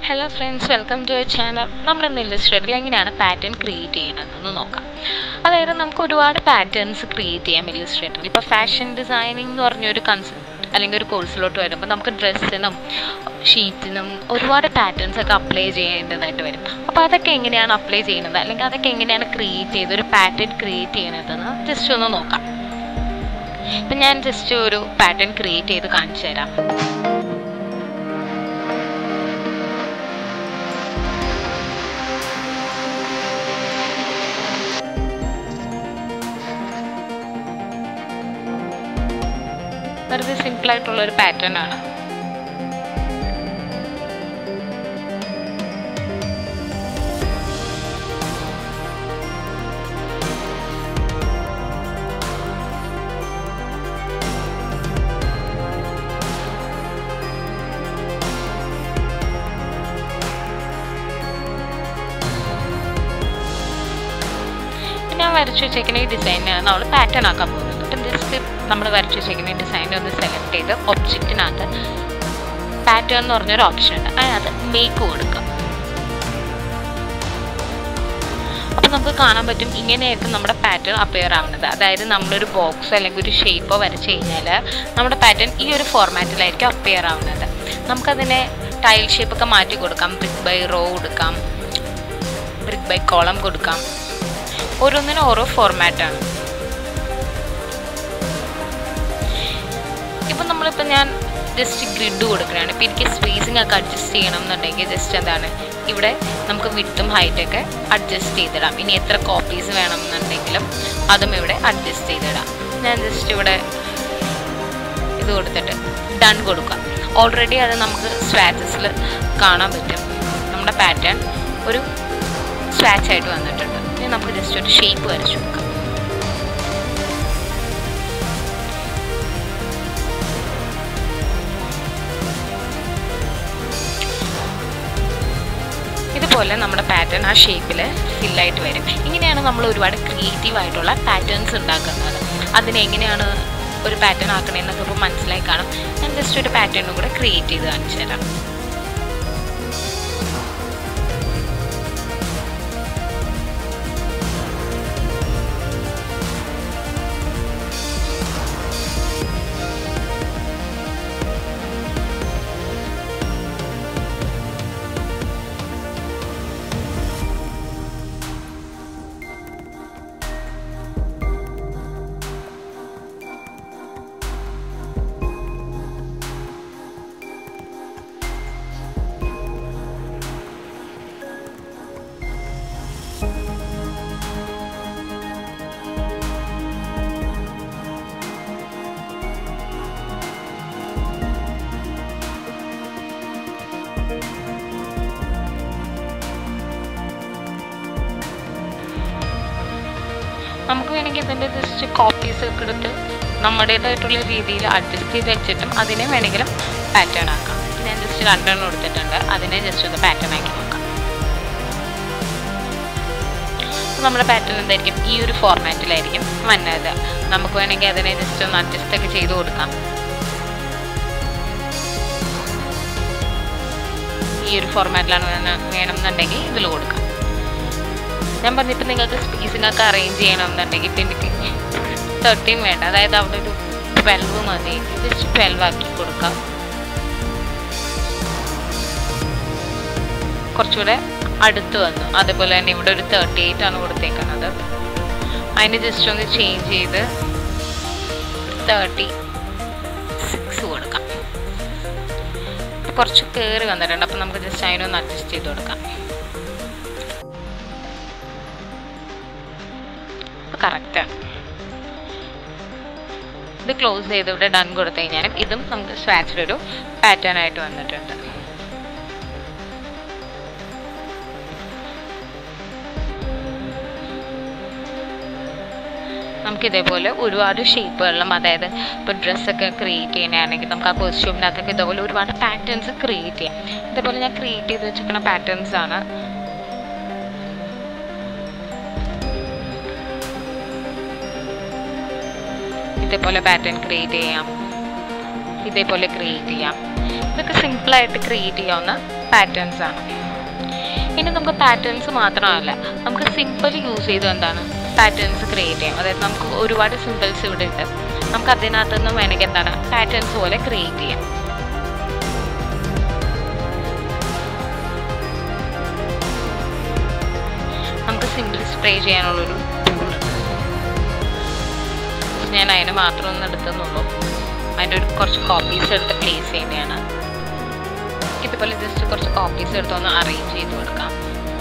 hello friends welcome to channel നമ്മൾ ഇന്ന് ഇല്ലസ്ട്രേറ്ററിൽ എങ്ങനെയാണ് പാറ്റേൺ ക്രിയേറ്റ് ചെയ്യുന്നതെന്ന് നോക്കാം അതായത് നമുക്ക് ഒരുപാട് പാറ്റേൺസ് ക്രിയേറ്റ് ചെയ്യാം ഇല്ലസ്ട്രേറ്ററിൽ ഇപ്പോൾ ഫാഷൻ ഡിസൈനിങ് എന്ന് പറഞ്ഞൊരു കൺസെപ്റ്റ് അല്ലെങ്കിൽ ഒരു കോഴ്സിലോട്ട് വരുമ്പോൾ നമുക്ക് ഡ്രസ്സിനും ഷീറ്റിനും ഒരുപാട് പാറ്റേൺസ് ഒക്കെ അപ്ലൈ ചെയ്യേണ്ടതായിട്ട് വരും അപ്പോൾ അതൊക്കെ എങ്ങനെയാണ് അപ്ലൈ ചെയ്യുന്നത് അല്ലെങ്കിൽ അതൊക്കെ എങ്ങനെയാണ് ക്രിയേറ്റ് ചെയ്ത് ഒരു പാറ്റേൺ ക്രിയേറ്റ് ചെയ്യുന്നതെന്ന് ജസ്റ്റ് ഒന്ന് നോക്കാം ഇപ്പം ഞാൻ ജസ്റ്റ് ഒരു പാറ്റേൺ ക്രിയേറ്റ് ചെയ്ത് കാണിച്ചു തരാം വെറുതെ സിമ്പിൾ ആയിട്ടുള്ള ഒരു പാറ്റേൺ ആണ് ഞാൻ വരച്ചു വെച്ചേക്കുന്ന ഈ ഡിസൈനാണ് നമ്മൾ പാറ്റേൺ ആക്കാൻ പോകുന്നത് അപ്പം ജസ്റ്റ് നമ്മൾ വരച്ചു വെച്ചേക്കുന്ന ഈ ഡിസൈൻ ഒന്ന് സെലക്ട് ചെയ്ത് ഒബ്ജക്റ്റിനകത്ത് പാറ്റേൺ എന്ന് പറഞ്ഞൊരു ഓപ്ഷൻ ഉണ്ട് അതിനകത്ത് മേക്ക് കൊടുക്കാം അപ്പം നമുക്ക് കാണാൻ പറ്റും ഇങ്ങനെയായിരിക്കും നമ്മുടെ പാറ്റേൺ അപ്പിയർ ആവുന്നത് അതായത് നമ്മളൊരു ബോക്സ് അല്ലെങ്കിൽ ഒരു ഷേപ്പോ വരച്ച് കഴിഞ്ഞാൽ നമ്മുടെ പാറ്റേൺ ഈ ഒരു ഫോർമാറ്റിലായിരിക്കും അപ്പിയർ ആവുന്നത് നമുക്കതിനെ ടൈൽ ഷേപ്പൊക്കെ മാറ്റി കൊടുക്കാം ബ്രിക്ക് ബൈ റോ കൊടുക്കാം ബ്രിക്ക് ബൈ കോളം കൊടുക്കാം ഓരോന്നിനും ഓരോ ഫോർമാറ്റാണ് ഇപ്പം നമ്മളിപ്പോൾ ഞാൻ ജസ്റ്റ് ഗ്രിഡ് കൊടുക്കുകയാണ് ഇപ്പം എനിക്ക് സ്പേസിംഗ് ഒക്കെ അഡ്ജസ്റ്റ് ചെയ്യണം എന്നുണ്ടെങ്കിൽ ജസ്റ്റ് എന്താണ് ഇവിടെ നമുക്ക് വിട്ടും ഹൈറ്റൊക്കെ അഡ്ജസ്റ്റ് ചെയ്തിടാം ഇനി എത്ര കോപ്പീസ് വേണം എന്നുണ്ടെങ്കിലും അതും ഇവിടെ അഡ്ജസ്റ്റ് ചെയ്തിടാം ഞാൻ ജസ്റ്റ് ഇവിടെ ഇത് കൊടുത്തിട്ട് ഡൺ കൊടുക്കാം ഓൾറെഡി അത് നമുക്ക് സ്വാച്ചസിൽ കാണാൻ പറ്റും നമ്മുടെ പാറ്റേൺ ഒരു സ്വാച്ച് ആയിട്ട് വന്നിട്ടുണ്ട് ഇനി നമുക്ക് ജസ്റ്റ് ഒരു ഷേപ്പ് വരച്ചു കൊടുക്കാം ഇതുപോലെ നമ്മുടെ പാറ്റേൺ ആ ഷേപ്പിൽ ഫില്ലായിട്ട് വരും ഇങ്ങനെയാണ് നമ്മൾ ഒരുപാട് ക്രിയേറ്റീവ് ആയിട്ടുള്ള പാറ്റേൺസ് ഉണ്ടാക്കുന്നത് അതിനെങ്ങനെയാണ് ഒരു പാറ്റേൺ ആക്കണമെന്നൊക്കെ ഇപ്പോൾ മനസ്സിലായി കാണും ഞാൻ ജസ്റ്റ് ഒരു പാറ്റേണും കൂടെ ക്രിയേറ്റ് ചെയ്ത് കാണിച്ചു തരാം നമുക്ക് വേണമെങ്കിൽ ഇതിൻ്റെ ജസ്റ്റ് കോപ്പീസ് ഒക്കെ എടുത്ത് നമ്മുടേതായിട്ടുള്ള രീതിയിൽ അഡ്ജസ്റ്റ് ചെയ്ത് വെച്ചിട്ടും അതിനെ വേണമെങ്കിലും പാറ്റേൺ ആക്കാം ഞാൻ ജസ്റ്റ് രണ്ടെണ്ണം എടുത്തിട്ടുണ്ട് അതിനെ ജസ്റ്റ് ഒന്ന് പാറ്റേൺ ആക്കി നോക്കാം നമ്മുടെ പാറ്റേൺ എന്തായിരിക്കും ഈ ഒരു ഫോർമാറ്റിലായിരിക്കും വന്നത് നമുക്ക് വേണമെങ്കിൽ അതിനെ ജസ്റ്റ് ഒന്ന് അഡ്ജസ്റ്റ് ഒക്കെ ചെയ്ത് കൊടുക്കാം ഈ ഒരു ഫോർമാറ്റിലാണ് വേണമെന്നുണ്ടെങ്കിൽ ഇതിൽ കൊടുക്കാം ഞാൻ പറഞ്ഞിപ്പോൾ നിങ്ങൾക്ക് സ്പേസിംഗ് ഒക്കെ അറേഞ്ച് ചെയ്യണമെന്നുണ്ടെങ്കിൽ ഇപ്പം എനിക്ക് തേർട്ടീൻ വേണ്ട അതായത് അവിടെ ഒരു ട്വൽവ് മതി ജസ്റ്റ് ട്വൽവ് ആക്കി കൊടുക്കാം കുറച്ചുകൂടെ അടുത്ത് വന്നു അതേപോലെ തന്നെ ഇവിടെ ഒരു തേർട്ടി എയ്റ്റ് ആണ് കൊടുത്തേക്കുന്നത് അതിന് ജസ്റ്റ് ഒന്ന് ചേഞ്ച് ചെയ്ത് തേർട്ടി സിക്സ് കൊടുക്കാം കുറച്ച് കയറി വന്നിട്ടുണ്ട് അപ്പം നമുക്ക് ജസ്റ്റ് അതിനൊന്ന് അഡ്ജസ്റ്റ് ചെയ്ത് കൊടുക്കാം കറക്റ്റാണ് ഇത് ക്ലോസ് ചെയ്ത് ഇവിടെ ഡൺ കൊടുത്തു കഴിഞ്ഞാലും ഇതും നമുക്ക് സ്വാച്ചിലൊരു പാറ്റേൺ ആയിട്ട് വന്നിട്ടുണ്ട് നമുക്ക് ഇതേപോലെ ഒരുപാട് ഷേപ്പുകളിലും അതായത് ഇപ്പോൾ ഡ്രസ്സൊക്കെ ക്രിയേറ്റ് ചെയ്യുന്നതാണെങ്കിൽ നമുക്ക് ആ കോസ്റ്റ്യൂമിനകത്തൊക്കെ ഇതേപോലെ ഒരുപാട് പാറ്റേൺസ് ക്രിയേറ്റ് ചെയ്യാം ഇതേപോലെ ഞാൻ ക്രിയേറ്റ് ചെയ്ത് വെച്ചിരിക്കുന്ന പാറ്റേൺസ് ആണ് ഇതേപോലെ പാറ്റേൺ ക്രിയേറ്റ് ചെയ്യാം ഇതേപോലെ ക്രിയേറ്റ് ചെയ്യാം ഇതൊക്കെ സിമ്പിളായിട്ട് ക്രിയേറ്റ് ചെയ്യാവുന്ന പാറ്റേൺസ് ആണ് ഇനി നമുക്ക് പാറ്റേൺസ് മാത്രമല്ല നമുക്ക് സിമ്പിൾ യൂസ് ചെയ്ത് എന്താണ് പാറ്റേൺസ് ക്രിയേറ്റ് ചെയ്യാം അതായത് നമുക്ക് ഒരുപാട് സിമ്പിൾസ് ഇവിടെ ഉണ്ട് നമുക്ക് അതിനകത്ത് നിന്ന് വേണമെങ്കിൽ എന്താണ് പാറ്റേൺസ് പോലെ ക്രിയേറ്റ് ചെയ്യാം നമുക്ക് സിമ്പിൾ സ്പ്രേ ചെയ്യാനുള്ളൊരു ടൂൾ ഞാൻ അതിന് മാത്രം ഒന്ന് എടുത്തെന്നുള്ളൂ അതിൻ്റെ ഒരു കുറച്ച് കോപ്പീസ് എടുത്ത് പ്ലേസ് ചെയ്യുന്നതാണ് ഇതുപോലെ ജസ്റ്റ് കുറച്ച് കോപ്പീസ് എടുത്തൊന്ന് അറേഞ്ച് ചെയ്ത് കൊടുക്കാം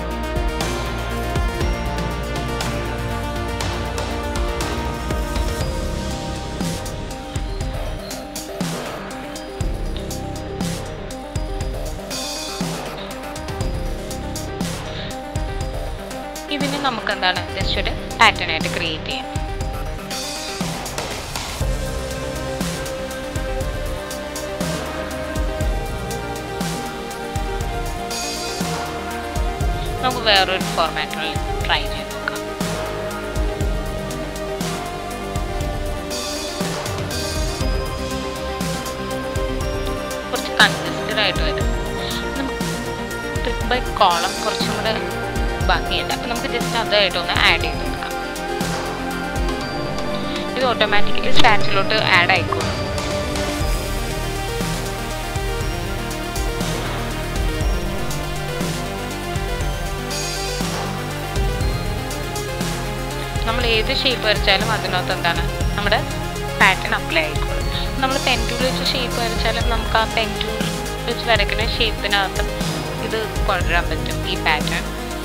ഇതിന് നമുക്ക് എന്താണ് ജസ്റ്റ് ഒരു പാറ്റേൺ ആയിട്ട് ക്രിയേറ്റ് ചെയ്യാം നമുക്ക് വേറൊരു ഫോർമാറ്റിൽ ട്രൈ ചെയ്ത് നോക്കാം കുറച്ച് കൺസിസ്റ്റഡ് ആയിട്ട് വരും ട്രിപ്പ് ബൈ കോളം കുറച്ചും കൂടെ ഭംഗിയുണ്ട് അപ്പം നമുക്ക് ജസ്റ്റ് അതായിട്ട് ഒന്ന് ആഡ് ചെയ്ത് കൊടുക്കാം ഇത് ഓട്ടോമാറ്റിക്കലി സ്റ്റാച്ചിലോട്ട് ആഡ് ആയിക്കോളും നമ്മൾ ഏത് ഷേപ്പ് വരച്ചാലും അതിനകത്ത് എന്താണ് നമ്മുടെ പാറ്റേൺ അപ്ലൈ ആയിക്കോളും നമ്മൾ പെൻ ടൂൾ വെച്ച് ഷേപ്പ് വരച്ചാലും നമുക്ക് ആ പെൻ ടൂൾ വെച്ച് വരയ്ക്കുന്ന ഷേപ്പിനകത്ത് ഇത് കൊണ്ടുവരാൻ പറ്റും ഈ പാറ്റേൺ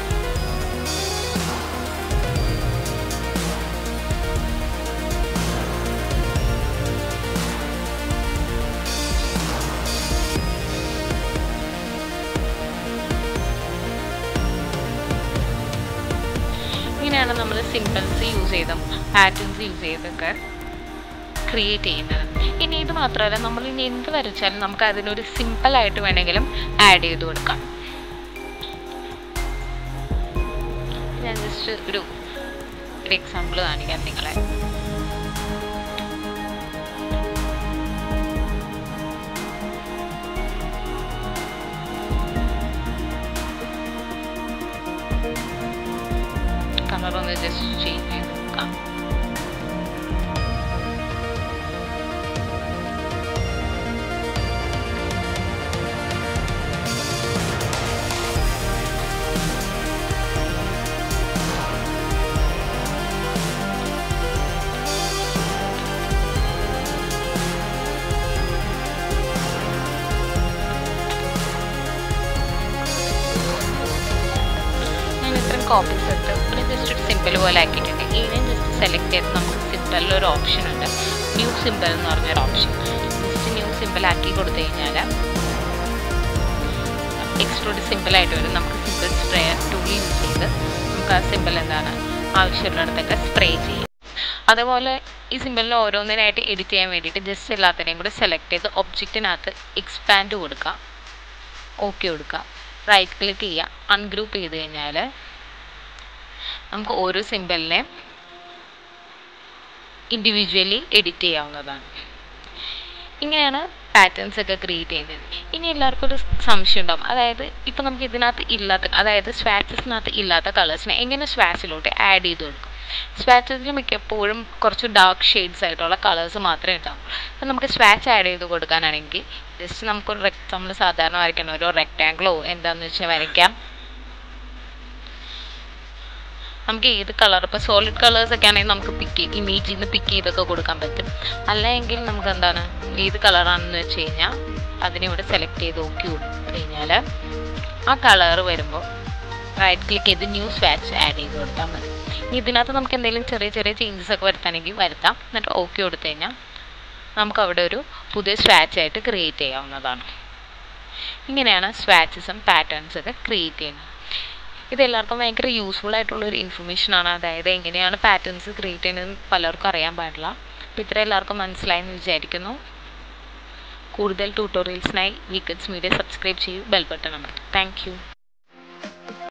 ഇങ്ങനെയാണ് നമ്മൾ സിമ്പിൾസ് യൂസ് ചെയ്തും പാറ്റേൺസ് യൂസ് ചെയ്തൊക്കെ ക്രിയേറ്റ് ചെയ്യുന്നത് ഇനി ഇത് മാത്രമല്ല നമ്മൾ ഇനി എന്ത് വരച്ചാലും നമുക്ക് അതിനൊരു സിമ്പിളായിട്ട് വേണമെങ്കിലും ആഡ് ചെയ്ത് കൊടുക്കാം ഞാൻ ജസ്റ്റ് ഒരു ഒരു എക്സാമ്പിൾ കാണിക്കാം നിങ്ങളെ കളർ ഒന്ന് ജസ്റ്റ് ചേഞ്ച് ചെയ്ത് നോക്കാം ഞാൻ ഇത്രയും കോപ്പീസ് എടുത്ത് ഒരു ജസ്റ്റ് ഒരു സിമ്പിൾ പോലെ ആക്കിയിട്ടുണ്ട് ഇതിനെ ജസ്റ്റ് സെലക്ട് ചെയ്ത് നമുക്ക് സിമ്പിളിൽ ഒരു ഓപ്ഷൻ ഉണ്ട് ന്യൂ സിമ്പിൾ എന്ന് പറഞ്ഞൊരു ഓപ്ഷൻ ജസ്റ്റ് ന്യൂ സിമ്പിൾ ആക്കി കൊടുത്തു കഴിഞ്ഞാൽ എക്സ്ട്രോഡ് സിമ്പിളായിട്ട് വരും നമുക്ക് സിമ്പിൾ സ്പ്രേ ടൂൾ യൂസ് ചെയ്ത് നമുക്ക് ആ സിമ്പിൾ എന്താണ് ആവശ്യമുള്ളിടത്തൊക്കെ സ്പ്രേ ചെയ്യും അതുപോലെ ഈ സിമ്പിളിന് ഓരോന്നിനായിട്ട് എഡിറ്റ് ചെയ്യാൻ വേണ്ടിയിട്ട് ജസ്റ്റ് എല്ലാത്തിനെയും കൂടി സെലക്ട് ചെയ്ത് ഒബ്ജക്റ്റിനകത്ത് എക്സ്പാൻഡ് കൊടുക്കുക ഓക്കെ കൊടുക്കുക റൈറ്റ് ക്ലിക്ക് ചെയ്യുക അൺഗ്രൂപ്പ് ചെയ്ത് കഴിഞ്ഞാൽ നമുക്ക് ഓരോ സിമ്പിളിനെ ഇൻഡിവിജ്വലി എഡിറ്റ് ചെയ്യാവുന്നതാണ് ഇങ്ങനെയാണ് പാറ്റേൺസ് ഒക്കെ ക്രിയേറ്റ് ചെയ്യുന്നത് ഇനി എല്ലാവർക്കും ഒരു സംശയം ഉണ്ടാവും അതായത് ഇപ്പം നമുക്ക് ഇതിനകത്ത് ഇല്ലാത്ത അതായത് സ്വാച്ചസിനകത്ത് ഇല്ലാത്ത കളേഴ്സിനെ എങ്ങനെ സ്വാച്ചിലോട്ട് ആഡ് ചെയ്ത് കൊടുക്കും സ്വാച്ചസിൽ മിക്കപ്പോഴും കുറച്ച് ഡാർക്ക് ഷെയ്ഡ്സ് ആയിട്ടുള്ള കളേഴ്സ് മാത്രമേ ഉണ്ടാവും അപ്പം നമുക്ക് സ്വാച്ച് ആഡ് ചെയ്ത് കൊടുക്കാനാണെങ്കിൽ ജസ്റ്റ് നമുക്കൊരു റെക് നമ്മൾ സാധാരണ വരയ്ക്കുന്ന ഒരു റെക്റ്റാങ്കിളോ എന്താണെന്ന് വെച്ചാൽ വരയ്ക്കാം നമുക്ക് ഏത് കളർ ഇപ്പോൾ സോളിഡ് കളേഴ്സ് ഒക്കെ ആണെങ്കിൽ നമുക്ക് പിക്ക് ഇമേജിൽ നിന്ന് പിക്ക് ചെയ്തൊക്കെ കൊടുക്കാൻ പറ്റും അല്ലെങ്കിൽ നമുക്ക് എന്താണ് ഏത് കളറാണെന്ന് വെച്ച് കഴിഞ്ഞാൽ അതിനിവിടെ സെലക്ട് ചെയ്ത് നോക്കി കൊടുത്തു കഴിഞ്ഞാൽ ആ കളർ വരുമ്പോൾ റൈറ്റ് ക്ലിക്ക് ചെയ്ത് ന്യൂ സ്വാച്ച് ആഡ് ചെയ്ത് കൊടുത്താൽ മതി ഇനി ഇതിനകത്ത് നമുക്ക് എന്തെങ്കിലും ചെറിയ ചെറിയ ചേഞ്ചസ് ഒക്കെ വരുത്താനെങ്കിൽ വരുത്താം എന്നിട്ട് ഓക്കെ കൊടുത്തു കഴിഞ്ഞാൽ നമുക്ക് അവിടെ ഒരു പുതിയ സ്വാച്ച് ആയിട്ട് ക്രിയേറ്റ് ചെയ്യാവുന്നതാണ് ഇങ്ങനെയാണ് സ്വാച്ചസും പാറ്റേൺസ് ഒക്കെ ക്രിയേറ്റ് ചെയ്യുന്നത് ഇത് എല്ലാവർക്കും ഭയങ്കര യൂസ്ഫുൾ ആയിട്ടുള്ള ഒരു ഇൻഫർമേഷൻ ആണ് അതായത് എങ്ങനെയാണ് പാറ്റേൺസ് ക്രിയേറ്റ് ചെയ്യുന്നത് പലർക്കും അറിയാൻ പാടില്ല അപ്പോൾ ഇത്ര എല്ലാവർക്കും മനസ്സിലായെന്ന് വിചാരിക്കുന്നു കൂടുതൽ ട്യൂട്ടോറിയൽസിനായി വീക്കൻസ് മീഡിയ സബ്സ്ക്രൈബ് ചെയ്യൂ ബെൽ ബട്ടൺ അമർത്തും താങ്ക് യു